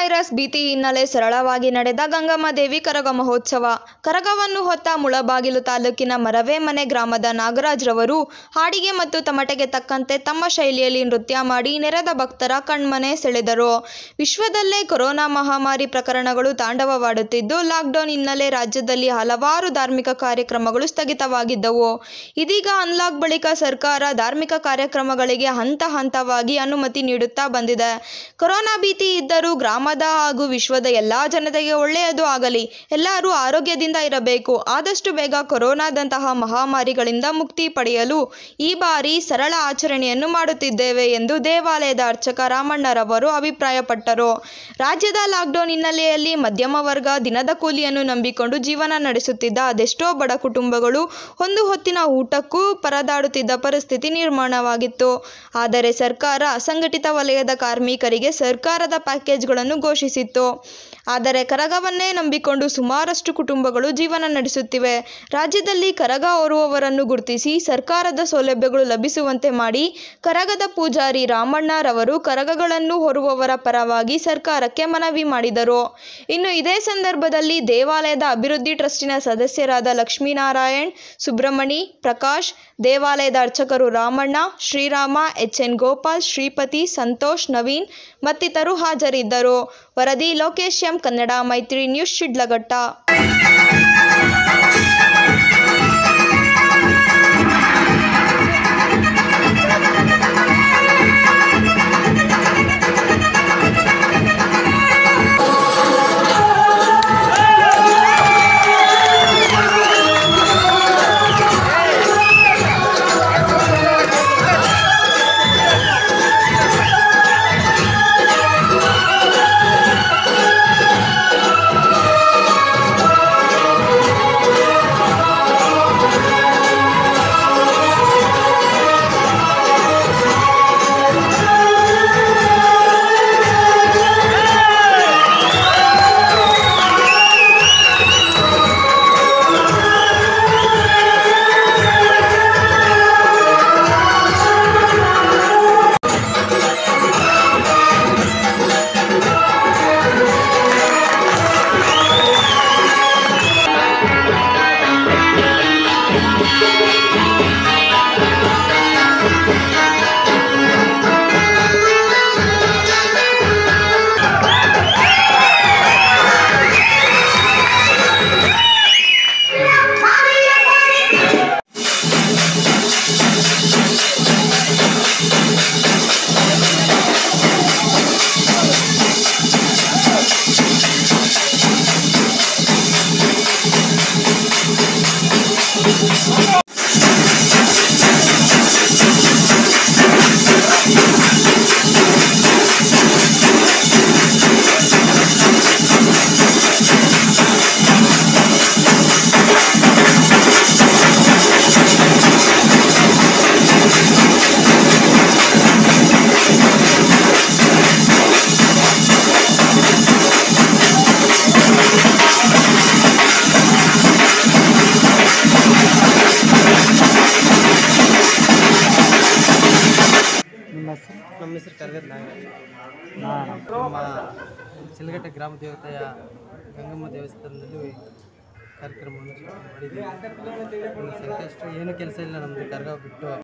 virus ಭೀತಿ ಹಿನ್ನೆಲೆ ಸರಳವಾಗಿ ನಡೆದ ಗಂಗಮ್ಮ ದೇವಿ ಕರಗ ಮಹೋತ್ಸವ ಕರಗವನ್ನು ಹೊತ್ತ ಮುಳಬಾಗಿಲು ತಾಲೂಕಿನ ಮರವೇಮನೆ ಗ್ರಾಮದ ನಾಗರಾಜ್ರವರು ಹಾಡಿಗೆ ಮತ್ತು ತಮಟೆಗೆ ತಕ್ಕಂತೆ ತಮ್ಮ ಶೈಲಿಯಲ್ಲಿ ನೃತ್ಯ ಮಾಡಿ ನೆರೆದ ಭಕ್ತರ ಕಣ್ಮನೆ ಸೆಳೆದರು ವಿಶ್ವದಲ್ಲೇ ಕೊರೋನಾ ಮಹಾಮಾರಿ ಪ್ರಕರಣಗಳು ತಾಂಡವವಾಡುತ್ತಿದ್ದು ಲಾಕ್ಡೌನ್ ಹಿನ್ನೆಲೆ ರಾಜ್ಯದಲ್ಲಿ ಹಲವಾರು ಧಾರ್ಮಿಕ ಕಾರ್ಯಕ್ರಮಗಳು ಸ್ಥಗಿತವಾಗಿದ್ದವು ಇದೀಗ ಅನ್ಲಾಕ್ ಬಳಿಕ ಸರ್ಕಾರ ಧಾರ್ಮಿಕ ಕಾರ್ಯಕ್ರಮಗಳಿಗೆ ಹಂತ ಹಂತವಾಗಿ ಅನುಮತಿ ನೀಡುತ್ತಾ ಬಂದಿದೆ ಕೊರೋನಾ ಭೀತಿ ಇದ್ದರೂ ಗ್ರಾಮದ ಹಾಗೂ ವಿಶ್ವದ ಎಲ್ಲಾ ಜನತೆಗೆ ಒಳ್ಳೆಯದು ಆಗಲಿ ಎಲ್ಲರೂ ಆರೋಗ್ಯದಿಂದ ಇರಬೇಕು ಆದಷ್ಟು ಬೇಗ ಕೊರೋನಾದಂತಹ ಮಹಾಮಾರಿಗಳಿಂದ ಮುಕ್ತಿ ಪಡೆಯಲು ಈ ಬಾರಿ ಸರಳ ಆಚರಣೆಯನ್ನು ಮಾಡುತ್ತಿದ್ದೇವೆ ಎಂದು ದೇವಾಲಯದ ಅರ್ಚಕ ರಾಮಣ್ಣರವರು ಅಭಿಪ್ರಾಯಪಟ್ಟರು ರಾಜ್ಯದ ಲಾಕ್ಡೌನ್ ಹಿನ್ನೆಲೆಯಲ್ಲಿ ಮಧ್ಯಮ ವರ್ಗ ದಿನದ ಕೂಲಿಯನ್ನು ನಂಬಿಕೊಂಡು ಜೀವನ ನಡೆಸುತ್ತಿದ್ದ ಅದೆಷ್ಟೋ ಬಡ ಕುಟುಂಬಗಳು ಒಂದು ಹೊತ್ತಿನ ಊಟಕ್ಕೂ ಪರದಾಡುತ್ತಿದ್ದ ಪರಿಸ್ಥಿತಿ ನಿರ್ಮಾಣವಾಗಿತ್ತು ಆದರೆ ಸರ್ಕಾರ ಅಸಂಘಟಿತ ವಲಯದ ಕಾರ್ಮಿಕರಿಗೆ ಸರ್ಕಾರದ ಪ್ಯಾಕೇಜ್ಗಳನ್ನು ಘೋಷಿಸಿತ್ತು ಆದರೆ ಕರಗವನ್ನೇ ನಂಬಿಕೊಂಡು ಸುಮಾರಷ್ಟು ಕುಟುಂಬಗಳು ಜೀವನ ನಡೆಸುತ್ತಿವೆ ರಾಜ್ಯದಲ್ಲಿ ಕರಗ ಹೊರುವವರನ್ನು ಗುರುತಿಸಿ ಸರ್ಕಾರದ ಸೌಲಭ್ಯಗಳು ಲಭಿಸುವಂತೆ ಮಾಡಿ ಕರಗದ ಪೂಜಾರಿ ರಾಮಣ್ಣರವರು ಕರಗಗಳನ್ನು ಹೊರುವವರ ಪರವಾಗಿ ಸರ್ಕಾರಕ್ಕೆ ಮನವಿ ಮಾಡಿದರು ಇನ್ನು ಇದೇ ಸಂದರ್ಭದಲ್ಲಿ ದೇವಾಲಯದ ಅಭಿವೃದ್ಧಿ ಟ್ರಸ್ಟಿನ ಸದಸ್ಯರಾದ ಲಕ್ಷ್ಮೀನಾರಾಯಣ್ ಸುಬ್ರಹ್ಮಣಿ ಪ್ರಕಾಶ್ ದೇವಾಲಯದ ಅರ್ಚಕರು ರಾಮಣ್ಣ ಶ್ರೀರಾಮ ಎಚ್ ಎನ್ ಗೋಪಾಲ್ ಶ್ರೀಪತಿ ಸಂತೋಷ್ ನವೀನ್ ಮತ್ತಿತರರು ಹಾಜರಿದ್ದರು ವರದಿ ಲೋಕೇಶ್ ಎಂ ಕನ್ನಡ ಮೈತ್ರಿ ನ್ಯೂಸ್ ಶಿಡ್ಲಘಟ್ಟ ನಿಮ್ಮ ಹೆಸರು ನಮ್ಮ ಹೆಸರು ಕರಗದ ನಾಗರಾಜ್ ನಾರಾಯಣ ನಮ್ಮ ಚಿಲಗಟ್ಟೆ ಗ್ರಾಮ ದೇವತೆಯ ಗಂಗಮ್ಮ ದೇವಸ್ಥಾನದಲ್ಲಿ ಕಾರ್ಯಕ್ರಮವನ್ನು ಮಾಡಿದ್ದೀವಿ ಒಂದು ಸಂಕಷ್ಟ ಏನು ಕೆಲಸ ಇಲ್ಲ ನಮ್ಮದು ಕರಗ ಬಿಟ್ಟು